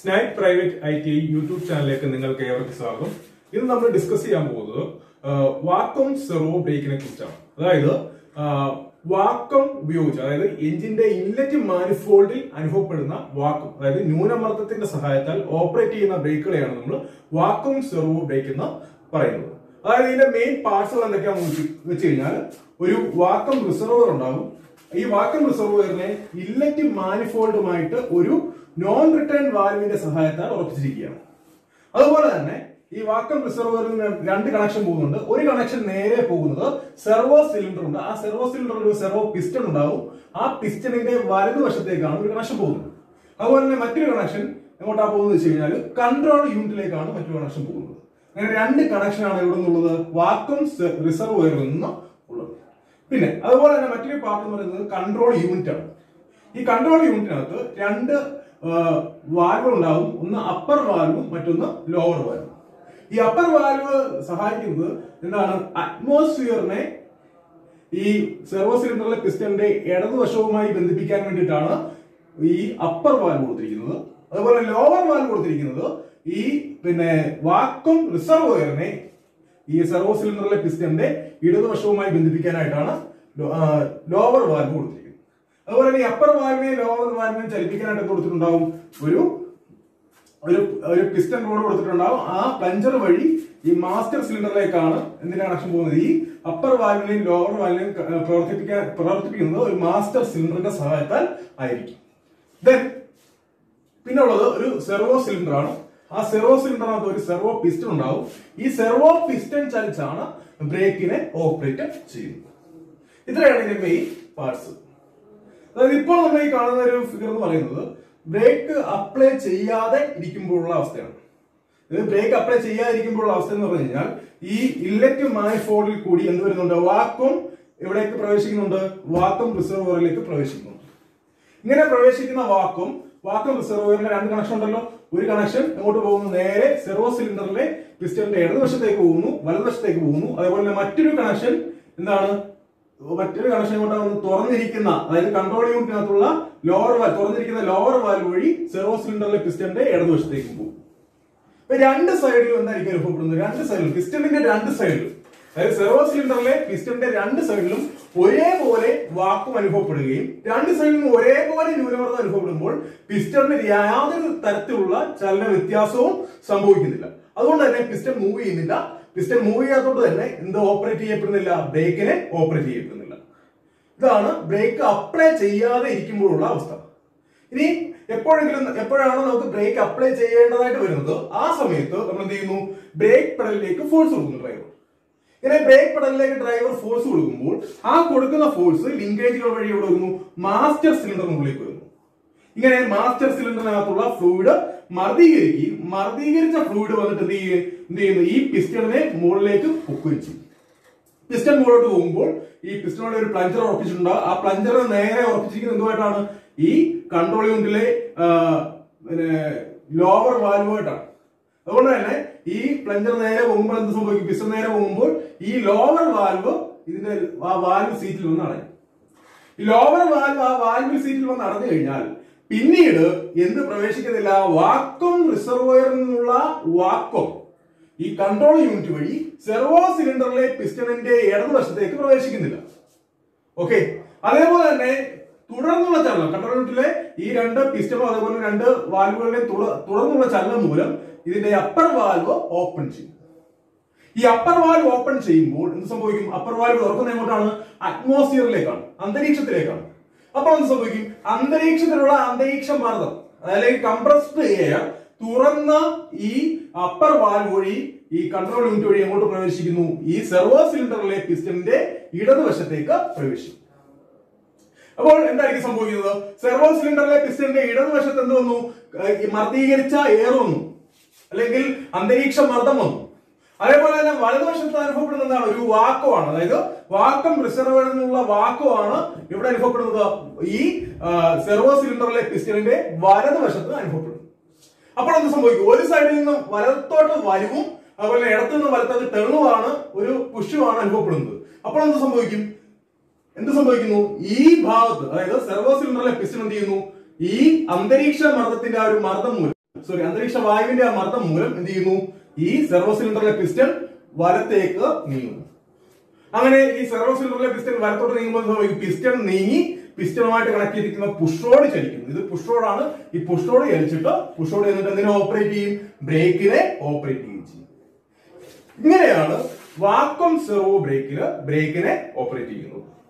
snack private I T YouTube ചാനലിലേക്ക് നിങ്ങൾക്ക് ഏവർക്കും സ്വാഗതം ഇന്ന് നമ്മൾ ഡിസ്കസ് ചെയ്യാൻ പോകുന്നത് വാക്വം സെർവോ ബ്രേക്കിനെ കുറിച്ചാണ് അതായത് വാക്വം ഉപയോഗിച്ച് അതായത് എഞ്ചിന്റെ ഇൻലെറ്റ് മാനിഫോൾഡിൽ അനുഭവപ്പെടുന്ന വാക്വം അതായത് ന്യൂനമർദ്ദത്തിന്റെ സഹായത്താൽ ഓപ്പറേറ്റ് ചെയ്യുന്ന ബ്രേക്കുകളെയാണ് നമ്മൾ വാക്വം സെർവോ ബ്രേക്ക് എന്ന് പറയുന്നത് അതായത് ഇതിന്റെ മെയിൻ പാർട്സുകൾ എന്തൊക്കെയാണെന്ന് വെച്ച് കഴിഞ്ഞാൽ ഒരു വാക്വം റിസർവർ ഉണ്ടാകും ഈ വാക്വം റിസർവറിനെ ഇല്ലറ്റ് മാനിഫോൾഡുമായിട്ട് ഒരു നോൺ റിട്ടേൺ വാൽവിന്റെ സഹായത്താൽ ഉറപ്പിച്ചിരിക്കുകയാണ് അതുപോലെ തന്നെ ഈ വാക്വം റിസർവറിൽ രണ്ട് കണക്ഷൻ പോകുന്നുണ്ട് ഒരു കണക്ഷൻ നേരെ പോകുന്നത് സെർവോ സിലിണ്ടർ ഉണ്ട് ആ സെർവോ സിലിണ്ടറിൽ ഒരു സെർവോ പിസ്റ്റൺ ഉണ്ടാവും ആ പിസ്റ്റണിന്റെ വലതുവശത്തേക്കാണ് ഒരു കണക്ഷൻ പോകുന്നത് അതുപോലെ തന്നെ മറ്റൊരു കണക്ഷൻ എങ്ങോട്ടാ പോകുന്നത് വെച്ച് കഴിഞ്ഞാൽ കൺട്രോൾ യൂണിറ്റിലേക്കാണ് മറ്റൊരു കണക്ഷൻ പോകുന്നത് അങ്ങനെ രണ്ട് കണക്ഷനാണ് ഇവിടെ നിന്നുള്ളത് വാക്വം റിസർവറിൽ നിന്ന് ഉള്ളത് പിന്നെ അതുപോലെ തന്നെ മറ്റൊരു പാർട്ട് എന്ന് പറയുന്നത് കൺട്രോൾ യൂണിറ്റ് ആണ് ഈ കൺട്രോൾ യൂണിറ്റിനകത്ത് രണ്ട് വാൽവുകൾ ഉണ്ടാവും ഒന്ന് അപ്പർ വാൽവും മറ്റൊന്ന് ലോവർ വാൽവും ഈ അപ്പർ വാൽവ് സഹായിക്കുന്നത് എന്താണ് അറ്റ്മോസ്ഫിയറിനെ ഈ സെർവോ സിലിണ്ടറിലെ പിസ്റ്റന്റെ ഇടതുവശവുമായി ബന്ധിപ്പിക്കാൻ വേണ്ടിയിട്ടാണ് ഈ അപ്പർ വാൽവ് കൊടുത്തിരിക്കുന്നത് അതുപോലെ ലോവർ വാൽവ് കൊടുത്തിരിക്കുന്നത് ഈ പിന്നെ വാക്വം റിസർവോയറിനെ ഈ സെർവോ സിലിണ്ടറിലെ പിസ്റ്റന്റെ ഇടതുവശവുമായി ബന്ധിപ്പിക്കാനായിട്ടാണ് ലോവർ വാൽവ് കൊടുത്തിരിക്കുന്നത് അതുപോലെ തന്നെ ഈ അപ്പർ വാൽവിനെ ലോവർ വാൽവിനെ ചലിപ്പിക്കാനായിട്ട് കൊടുത്തിട്ടുണ്ടാവും ഒരു ഒരു ഒരു പിസ്റ്റൺ റോഡ് കൊടുത്തിട്ടുണ്ടാവും ആ പ്ലഞ്ചർ വഴി ഈ മാസ്റ്റർ സിലിണ്ടറിലേക്കാണ് എന്തിന്റെ കണക്ഷൻ പോകുന്നത് ഈ അപ്പർ വാൽവിനെയും ലോവർ വാൽവിനെയും പ്രവർത്തിപ്പിക്കാൻ പ്രവർത്തിപ്പിക്കുന്നത് ഒരു മാസ്റ്റർ സിലിണ്ടറിന്റെ സഹായത്താൽ ആയിരിക്കും ദെൻ പിന്നെ ഉള്ളത് ഒരു സെർവോ സിലിണ്ടർ ആണ് ആ സെർവോ സിലിണ്ടറിനകത്ത് ഒരു സെർവോ പിസ്റ്റൺ ഉണ്ടാവും ഈ സെർവോ പിസ്റ്റൺ ചലിച്ചാണ് ബ്രേക്കിനെ ഓപ്പറേറ്റ് ചെയ്യുന്നത് ഇത്രയാണ് ഇതിന്റെ മെയിൻ പാർട്സ് അതായത് ഇപ്പോൾ നമ്മൾ ഈ കാണുന്ന ഒരു ഫിഗർ എന്ന് പറയുന്നത് ബ്രേക്ക് അപ്ലൈ ചെയ്യാതെ ഇരിക്കുമ്പോഴുള്ള അവസ്ഥയാണ് ഇത് ബ്രേക്ക് അപ്ലൈ ചെയ്യാതിരിക്കുമ്പോഴുള്ള അവസ്ഥ എന്ന് പറഞ്ഞു കഴിഞ്ഞാൽ ഈ ഇല്ലറ്റ് മാനിഫോൾഡിൽ കൂടി എന്ത് വരുന്നുണ്ട് വാക്വം എവിടേക്ക് പ്രവേശിക്കുന്നുണ്ട് വാക്വം റിസർവറിലേക്ക് പ്രവേശിക്കുന്നുണ്ട് ഇങ്ങനെ പ്രവേശിക്കുന്ന വാക്വം വാക്വം റിസർവറിന്റെ രണ്ട് കണക്ഷൻ ഉണ്ടല്ലോ ഒരു കണക്ഷൻ എങ്ങോട്ട് പോകുന്നു നേരെ സെർവോ സിലിണ്ടറിലെ പിസ്റ്റലിന്റെ ഇടതുവശത്തേക്ക് പോകുന്നു വലതുവശത്തേക്ക് പോകുന്നു അതേപോലെ തന്നെ മറ്റൊരു കണക്ഷൻ എന്താണ് മറ്റൊരു കണക്ഷൻ കൊണ്ടാണ് തുറന്നിരിക്കുന്ന അതായത് കൺട്രോൾ യൂണിറ്റിനകത്തുള്ള ലോവർ വാൽ തുറന്നിരിക്കുന്ന ലോവർ വാൽവ് വഴി സെർവോ സിലിണ്ടറിലെ പിസ്റ്റന്റെ ഇടതുവശത്തേക്ക് പോകും ഇപ്പൊ രണ്ട് സൈഡിലും എന്തായിരിക്കും അനുഭവപ്പെടുന്നത് രണ്ട് സൈഡിലും പിസ്റ്റണിന്റെ രണ്ട് സൈഡിലും അതായത് സെർവോ സിലിണ്ടറിലെ പിസ്റ്റന്റെ രണ്ട് സൈഡിലും ഒരേപോലെ വാക്കും അനുഭവപ്പെടുകയും രണ്ട് സൈഡിലും ഒരേപോലെ ന്യൂനമർദ്ദം അനുഭവപ്പെടുമ്പോൾ പിസ്റ്റണിന് യാതൊരു തരത്തിലുള്ള ചലന വ്യത്യാസവും സംഭവിക്കുന്നില്ല അതുകൊണ്ട് തന്നെ പിസ്റ്റൺ മൂവ് ചെയ്യുന്നില്ല പിസ്റ്റൺ മൂവ് ചെയ്യാത്തതുകൊണ്ട് തന്നെ എന്ത് ഓപ്പറേറ്റ് ചെയ്യപ്പെടുന്നില്ല ബ്രേക്കിനെ ഓപ്പറേറ്റ് ചെയ്യപ്പെടുന്നില്ല ഇതാണ് ബ്രേക്ക് അപ്ലൈ ചെയ്യാതെ ഇരിക്കുമ്പോഴുള്ള അവസ്ഥ ഇനി എപ്പോഴെങ്കിലും എപ്പോഴാണ് നമുക്ക് ബ്രേക്ക് അപ്ലൈ ചെയ്യേണ്ടതായിട്ട് വരുന്നത് ആ സമയത്ത് നമ്മൾ എന്ത് ചെയ്യുന്നു ബ്രേക്ക് പെഡലിലേക്ക് ഫോഴ്സ് കൊടുക്കുന്നു ഡ്രൈവർ ഇങ്ങനെ ബ്രേക്ക് പെഡലിലേക്ക് ഡ്രൈവർ ഫോഴ്സ് കൊടുക്കുമ്പോൾ ആ കൊടുക്കുന്ന ഫോഴ്സ് ലിങ്കേജുകൾ വഴി എവിടെ വരുന്നു മാസ്റ്റർ സിലിണ്ടറിനുള്ളിലേക്ക് വരുന്നു ഇങ്ങനെ മാസ്റ്റർ സിലിണ്ടറിനകത്തുള്ള ഫ്ലൂയിഡ് മർദ്ദീകരിക്കുകയും മർദ്ദീകരിച്ച ഫ്ലൂയിഡ് വന്നിട്ട് എന്ത് ചെയ്യും എന്ത് ചെയ്യുന്നു ഈ പിസ്റ്റണിനെ മുകളിലേക്ക് പൊക്കുകയും ചെയ്യും പിസ്റ്റൺ മുകളിലോട്ട് പോകുമ്പോൾ ഈ പിസ്റ്റണോടെ ഒരു പ്ലഞ്ചർ ഉറപ്പിച്ചിട്ടുണ്ടാവും ആ പ്ലഞ്ചർ നേരെ ഉറപ്പിച്ചിരിക്കുന്നത് എന്തുമായിട്ടാണ് ഈ കൺട്രോൾ യൂണിറ്റിലെ പിന്നെ ലോവർ വാൽവുമായിട്ടാണ് അതുകൊണ്ട് തന്നെ ഈ പ്ലഞ്ചർ നേരെ പോകുമ്പോൾ എന്ത് സംഭവിക്കും പിസ്റ്റൺ നേരെ പോകുമ്പോൾ ഈ ലോവർ വാൽവ് ഇതിന്റെ ആ വാൽവ് സീറ്റിൽ വന്ന് അടയും ഈ ലോവർ വാൽവ് ആ വാൽവ് സീറ്റിൽ വന്ന് അടഞ്ഞു കഴിഞ്ഞാൽ പിന്നീട് എന്ത് പ്രവേശിക്കുന്നില്ല വാക്വം റിസർവോയറിൽ നിന്നുള്ള വാക്വം ഈ കൺട്രോൾ യൂണിറ്റ് വഴി സെർവോ സിലിണ്ടറിലെ പിസ്റ്റണിന്റെ ഇടതുവശത്തേക്ക് പ്രവേശിക്കുന്നില്ല ഓക്കെ അതേപോലെ തന്നെ തുടർന്നുള്ള ചലനം കൺട്രോൾ യൂണിറ്റിലെ ഈ രണ്ട് പിസ്റ്റണും അതേപോലെ രണ്ട് വാൽവുകളുടെ തുടർന്നുള്ള ചലനം മൂലം ഇതിന്റെ അപ്പർ വാൽവ് ഓപ്പൺ ചെയ്യും ഈ അപ്പർ വാൽവ് ഓപ്പൺ ചെയ്യുമ്പോൾ എന്ത് സംഭവിക്കും അപ്പർ വാൽവ് തുറക്കുന്ന എങ്ങോട്ടാണ് അറ്റ്മോസ്ഫിയറിലേക്കാണ് അന്തരീക്ഷത്തിലേക്കാണ് അപ്പോൾ എന്ത് സംഭവിക്കും അന്തരീക്ഷത്തിലുള്ള അന്തരീക്ഷ മർദ്ദം അതായത് കംപ്രസ്ഡ് എയർ തുറന്ന ഈ അപ്പർ വാൽവ് വഴി ഈ കൺട്രോൾ യൂണിറ്റ് വഴി എങ്ങോട്ട് പ്രവേശിക്കുന്നു ഈ സെർവോ സിലിണ്ടറിലെ പിസ്റ്റന്റെ ഇടതുവശത്തേക്ക് പ്രവേശിക്കും അപ്പോൾ എന്തായിരിക്കും സംഭവിക്കുന്നത് സെർവോ സിലിണ്ടറിലെ പിസ്റ്റന്റെ ഇടതുവശത്ത് എന്ത് വന്നു മർദ്ദീകരിച്ച എയർ വന്നു അല്ലെങ്കിൽ അന്തരീക്ഷ മർദ്ദം വന്നു അതേപോലെ തന്നെ വലതുവശത്ത് അനുഭവപ്പെടുന്ന എന്താണ് ഒരു വാക്കമാണ് അതായത് വാക്കം റിസർവറിൽ നിന്നുള്ള വാക്കമാണ് ഇവിടെ അനുഭവപ്പെടുന്നത് ഈ സെർവോ സിലിണ്ടറിലെ പിസ്റ്റലിന്റെ വലതുവശത്ത് അനുഭവപ്പെടുന്നു അപ്പോൾ എന്ത് സംഭവിക്കും ഒരു സൈഡിൽ നിന്നും വലത്തോട്ട് വലുവും അതുപോലെ ഇടത്തു നിന്ന് വലത്തോട്ട് തെളുവാണ് ഒരു പുഷുമാണ് അനുഭവപ്പെടുന്നത് അപ്പോൾ എന്ത് സംഭവിക്കും എന്ത് സംഭവിക്കുന്നു ഈ ഭാഗത്ത് അതായത് സെർവോ സിലിണ്ടറിലെ പിസ്റ്റൺ എന്ത് ചെയ്യുന്നു ഈ അന്തരീക്ഷ മർദ്ദത്തിന്റെ ആ ഒരു മർദ്ദം മൂലം സോറി അന്തരീക്ഷ വായുവിന്റെ ആ മർദ്ദം മൂലം എന്ത് ചെയ്യുന്നു ഈ സെർവോ സിലിണ്ടറിലെ പിസ്റ്റൺ വലത്തേക്ക് നീങ്ങുന്നു അങ്ങനെ ഈ സെർവോ സിലിണ്ടറിലെ പിസ്റ്റൺ വലത്തോട്ട് നീങ്ങുമ്പോൾ ഈ പിസ്റ്റൺ നീങ്ങി പിസ്റ്റണുമായിട്ട് കണക്ട് ചെയ്തിരിക്കുന്ന പുഷ് ചലിക്കുന്നു ഇത് പുഷ് ആണ് ഈ പുഷ് റോഡ് ചലിച്ചിട്ട് പുഷ് റോഡ് എന്നിട്ട് എന്തിനെ ഓപ്പറേറ്റ് ചെയ്യും ബ്രേക്കിനെ ഓപ്പറേറ്റ് ചെയ്യും ചെയ്യും ഇങ്ങനെയാണ് വാക്വം സെർവോ ബ്രേക്കിന് ബ്രേക്കിനെ ഓപ്പറേറ്റ് ചെയ്യുന്നത്